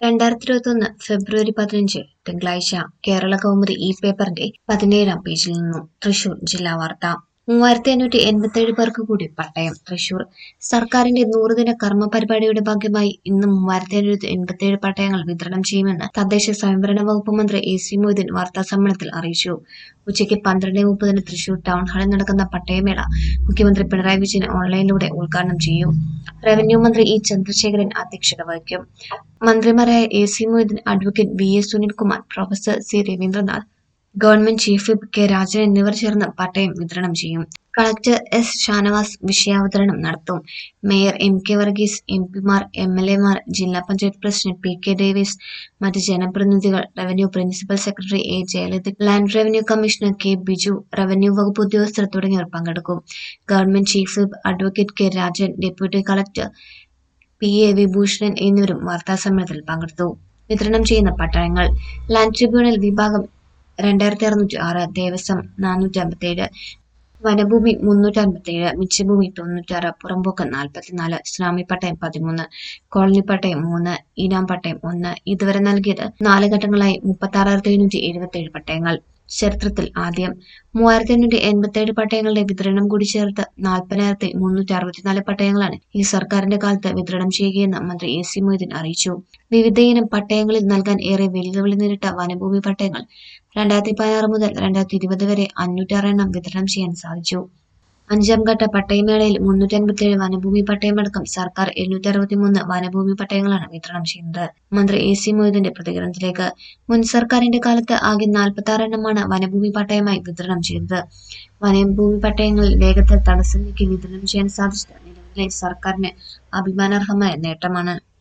രണ്ടായിരത്തി ഇരുപത്തൊന്ന് ഫെബ്രുവരി പതിനഞ്ച് തിങ്കളാഴ്ച കേരള കൗമുദി ഈ പേപ്പറിന്റെ പതിനേഴാം പേജിൽ നിന്നും തൃശൂർ ജില്ലാ വാർത്ത മൂവായിരത്തി അഞ്ഞൂറ്റി എൺപത്തേഴ് പേർക്ക് കൂടി പട്ടയം തൃശൂർ സർക്കാരിന്റെ നൂറുദിന കർമ്മ പരിപാടിയുടെ ഭാഗമായി ഇന്ന് മൂവായിരത്തി അഞ്ഞൂറ്റി എൺപത്തേഴ് പട്ടയങ്ങൾ വിതരണം ചെയ്യുമെന്ന് തദ്ദേശ സ്വയംഭരണ വകുപ്പ് മന്ത്രി എ സി മൊയ്തീൻ വാർത്താ സമ്മേളനത്തിൽ അറിയിച്ചു ഉച്ചയ്ക്ക് പന്ത്രണ്ട് മുപ്പതിന് തൃശൂർ ടൗൺ ഹാളിൽ നടക്കുന്ന പട്ടയമേള മുഖ്യമന്ത്രി പിണറായി വിജയൻ ഓൺലൈനിലൂടെ ഉദ്ഘാടനം ചെയ്യും റവന്യൂ മന്ത്രി ഇ ചന്ദ്രശേഖരൻ അധ്യക്ഷത വഹിക്കും മന്ത്രിമാരായ A C Moideen advocate V S Sunilkumar professor C Raveendranath government chief whip K Rajan എന്നിവർ ചേർന്ന് പട്ടയം വിതരണം ചെയ്യും കളക്ടർ എസ് ഷാനവാസ് വിഷയാവതരണം നടത്തും mayor M K Varghese M പിമാർ എം എൽ എമാർ ജില്ലാ panchayat president P K Davis മറ്റ് ജനപ്രതിനിധികൾ revenue principal secretary A Jayalalitha land revenue commissioner K Biju revenue വകുപ്പ് ഉദ്യോഗസ്ഥർ തുടങ്ങിയവർ പങ്കെടുക്കും government chief whip advocate K Rajan deputy collector P A Vibhushanan എന്നിവരും വാർത്താസമ്മേളനത്തിൽ പങ്കെടുത്തു വിതരണം ചെയ്യുന്ന പട്ടയങ്ങൾ ലാൻഡ് ട്രിബ്യൂണൽ വിഭാഗം രണ്ടായിരത്തി അറുന്നൂറ്റി ആറ് ദേവസ്വം നാനൂറ്റി അമ്പത്തേഴ് വനഭൂമി മുന്നൂറ്റി അൻപത്തേഴ് മിച്ചഭൂമി തൊണ്ണൂറ്റാറ് പുറമ്പോക്ക് നാൽപ്പത്തിനാല് ഇസ്ലാമി പട്ടയം പതിമൂന്ന് കോളനി പട്ടയം മൂന്ന് ഈനാം പട്ടയം ഒന്ന് ഇതുവരെ നൽകിയത് നാല് ഘട്ടങ്ങളായി മുപ്പത്തി ആറായിരത്തി എഴുന്നൂറ്റി എഴുപത്തേഴ് പട്ടയങ്ങൾ ചരിത്രത്തിൽ ആദ്യം മൂവായിരത്തി അഞ്ഞൂറ്റി എൺപത്തേഴ് പട്ടയങ്ങളുടെ വിതരണം കൂടി ചേർത്ത് നാൽപ്പതിനായിരത്തി മുന്നൂറ്റി അറുപത്തിനാല് പട്ടയങ്ങളാണ് ഈ സർക്കാരിന്റെ കാലത്ത് വിതരണം ചെയ്യുകയെന്ന് മന്ത്രി എ സി മൊയ്തീൻ അറിയിച്ചു വിവിധയിനം പട്ടയങ്ങളിൽ നൽകാൻ ഏറെ വെല്ലുവിളി നേരിട്ട വനഭൂമി പട്ടയങ്ങൾ രണ്ടായിരത്തി പതിനാറ് മുതൽ രണ്ടായിരത്തി ഇരുപത് വരെ അഞ്ഞൂറ്റാറ് എണ്ണം വിതരണം ചെയ്യാൻ സാധിച്ചു അഞ്ചാം ഘട്ട പട്ടയമേളയിൽ മുന്നൂറ്റി അൻപത്തിയേഴ് വനഭൂമി പട്ടയമടക്കം സർക്കാർ എഴുന്നൂറ്റി അറുപത്തിമൂന്ന് വനഭൂമി പട്ടയങ്ങളാണ് വിതരണം ചെയ്യുന്നത് മന്ത്രി എ സി മൊയ്തീന്റെ പ്രതികരണത്തിലേക്ക് മുൻ സർക്കാരിന്റെ കാലത്ത് ആകെ നാൽപ്പത്തി ആറ് എണ്ണമാണ് വനഭൂമി പട്ടയമായി വിതരണം ചെയ്തത് വനഭൂമി പട്ടയങ്ങളിൽ വേഗത്തിൽ തടസ്സം നീക്കി വിതരണം ചെയ്യാൻ സാധിച്ചത് നിലവിലെ സർക്കാരിന് അഭിമാനാർഹമായ നേട്ടമാണ്